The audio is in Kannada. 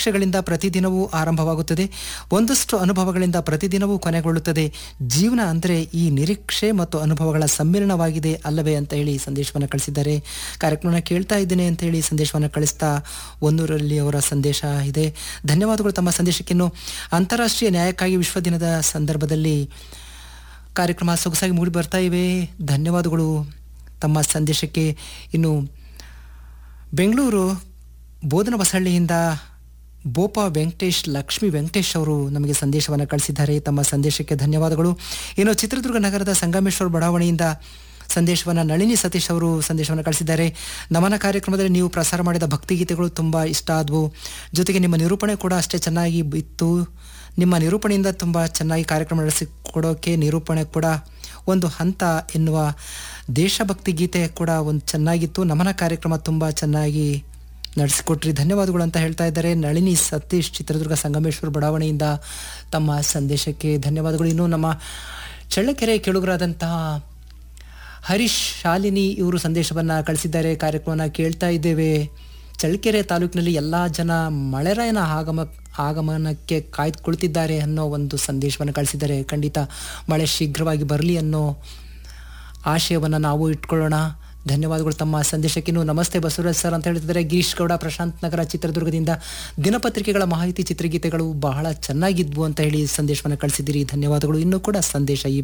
ನಿರೀಕ್ಷೆಗಳಿಂದ ಪ್ರತಿದಿನವೂ ಆರಂಭವಾಗುತ್ತದೆ ಒಂದಷ್ಟು ಅನುಭವಗಳಿಂದ ಪ್ರತಿದಿನವೂ ಕೊನೆಗೊಳ್ಳುತ್ತದೆ ಜೀವನ ಅಂದರೆ ಈ ನಿರೀಕ್ಷೆ ಮತ್ತು ಅನುಭವಗಳ ಸಮ್ಮಿಲನವಾಗಿದೆ ಅಲ್ಲವೇ ಅಂತ ಹೇಳಿ ಸಂದೇಶವನ್ನು ಕಳಿಸಿದ್ದಾರೆ ಕಾರ್ಯಕ್ರಮನ ಕೇಳ್ತಾ ಇದ್ದೇನೆ ಅಂತ ಹೇಳಿ ಸಂದೇಶವನ್ನು ಕಳಿಸ್ತಾ ಒಂದೂರಲ್ಲಿ ಅವರ ಸಂದೇಶ ಇದೆ ಧನ್ಯವಾದಗಳು ತಮ್ಮ ಸಂದೇಶಕ್ಕಿನ್ನು ಅಂತಾರಾಷ್ಟ್ರೀಯ ನ್ಯಾಯಕ್ಕಾಗಿ ವಿಶ್ವ ದಿನದ ಸಂದರ್ಭದಲ್ಲಿ ಕಾರ್ಯಕ್ರಮ ಸೊಗಸಾಗಿ ಮೂಡಿ ಬರ್ತಾ ಇವೆ ಧನ್ಯವಾದಗಳು ತಮ್ಮ ಸಂದೇಶಕ್ಕೆ ಇನ್ನು ಬೆಂಗಳೂರು ಬೋಧನ ಬಸಳ್ಳಿಯಿಂದ ಬೋಪ ವೆಂಕಟೇಶ್ ಲಕ್ಷ್ಮಿ ವೆಂಕಟೇಶ್ ಅವರು ನಮಗೆ ಸಂದೇಶವನ್ನು ಕಳಿಸಿದ್ದಾರೆ ತಮ್ಮ ಸಂದೇಶಕ್ಕೆ ಧನ್ಯವಾದಗಳು ಇನ್ನು ಚಿತ್ರದುರ್ಗ ನಗರದ ಸಂಗಮೇಶ್ವರ ಬಡಾವಣೆಯಿಂದ ಸಂದೇಶವನ್ನು ನಳಿನಿ ಸತೀಶ್ ಅವರು ಸಂದೇಶವನ್ನು ಕಳಿಸಿದ್ದಾರೆ ನಮನ ಕಾರ್ಯಕ್ರಮದಲ್ಲಿ ನೀವು ಪ್ರಸಾರ ಮಾಡಿದ ಭಕ್ತಿಗೀತೆಗಳು ತುಂಬ ಇಷ್ಟ ಆದವು ಜೊತೆಗೆ ನಿಮ್ಮ ನಿರೂಪಣೆ ಕೂಡ ಅಷ್ಟೇ ಚೆನ್ನಾಗಿ ಇತ್ತು ನಿಮ್ಮ ನಿರೂಪಣೆಯಿಂದ ತುಂಬ ಚೆನ್ನಾಗಿ ಕಾರ್ಯಕ್ರಮ ನಡೆಸಿಕೊಡೋಕೆ ನಿರೂಪಣೆ ಕೂಡ ಒಂದು ಹಂತ ಎನ್ನುವ ದೇಶಭಕ್ತಿ ಗೀತೆ ಕೂಡ ಒಂದು ಚೆನ್ನಾಗಿತ್ತು ನಮನ ಕಾರ್ಯಕ್ರಮ ತುಂಬ ಚೆನ್ನಾಗಿ ನಡೆಸಿಕೊಟ್ರಿ ಧನ್ಯವಾದಗಳು ಅಂತ ಹೇಳ್ತಾ ಇದ್ದಾರೆ ನಳಿನಿ ಸತೀಶ್ ಚಿತ್ರದುರ್ಗ ಸಂಗಮೇಶ್ವರ ಬಡಾವಣೆಯಿಂದ ತಮ್ಮ ಸಂದೇಶಕ್ಕೆ ಧನ್ಯವಾದಗಳು ಇನ್ನು ನಮ್ಮ ಚಳ್ಳಕೆರೆ ಕೆಳುಗರಾದಂತಹ ಹರೀಶ್ ಶಾಲಿನಿ ಇವರು ಸಂದೇಶವನ್ನು ಕಳಿಸಿದ್ದಾರೆ ಕಾರ್ಯಕ್ರಮನ ಕೇಳ್ತಾ ಇದ್ದೇವೆ ಚಳ್ಳಕೆರೆ ತಾಲೂಕಿನಲ್ಲಿ ಎಲ್ಲ ಜನ ಮಳೆರಾಯನ ಆಗಮ ಆಗಮನಕ್ಕೆ ಕಾಯ್ದುಕೊಳ್ತಿದ್ದಾರೆ ಅನ್ನೋ ಒಂದು ಸಂದೇಶವನ್ನು ಕಳಿಸಿದ್ದಾರೆ ಖಂಡಿತ ಮಳೆ ಶೀಘ್ರವಾಗಿ ಬರಲಿ ಅನ್ನೋ ಆಶಯವನ್ನು ನಾವು ಇಟ್ಕೊಳ್ಳೋಣ ಧನ್ಯವಾದಗಳು ತಮ್ಮ ಸಂದೇಶಕ್ಕಿನ್ನು ನಮಸ್ತೆ ಬಸವರಾಜ್ ಸರ್ ಅಂತ ಹೇಳ್ತಿದ್ದಾರೆ ಗಿರೀಶ್ ಗೌಡ ಪ್ರಶಾಂತ್ ನಗರ ಚಿತ್ರದುರ್ಗದಿಂದ ದಿನಪತ್ರಿಕೆಗಳ ಮಾಹಿತಿ ಚಿತ್ರಗೀತೆಗಳು ಬಹಳ ಚೆನ್ನಾಗಿದ್ವು ಅಂತ ಹೇಳಿ ಸಂದೇಶವನ್ನು ಕಳಿಸಿದ್ದೀರಿ ಧನ್ಯವಾದಗಳು ಇನ್ನೂ ಕೂಡ ಸಂದೇಶ ಈ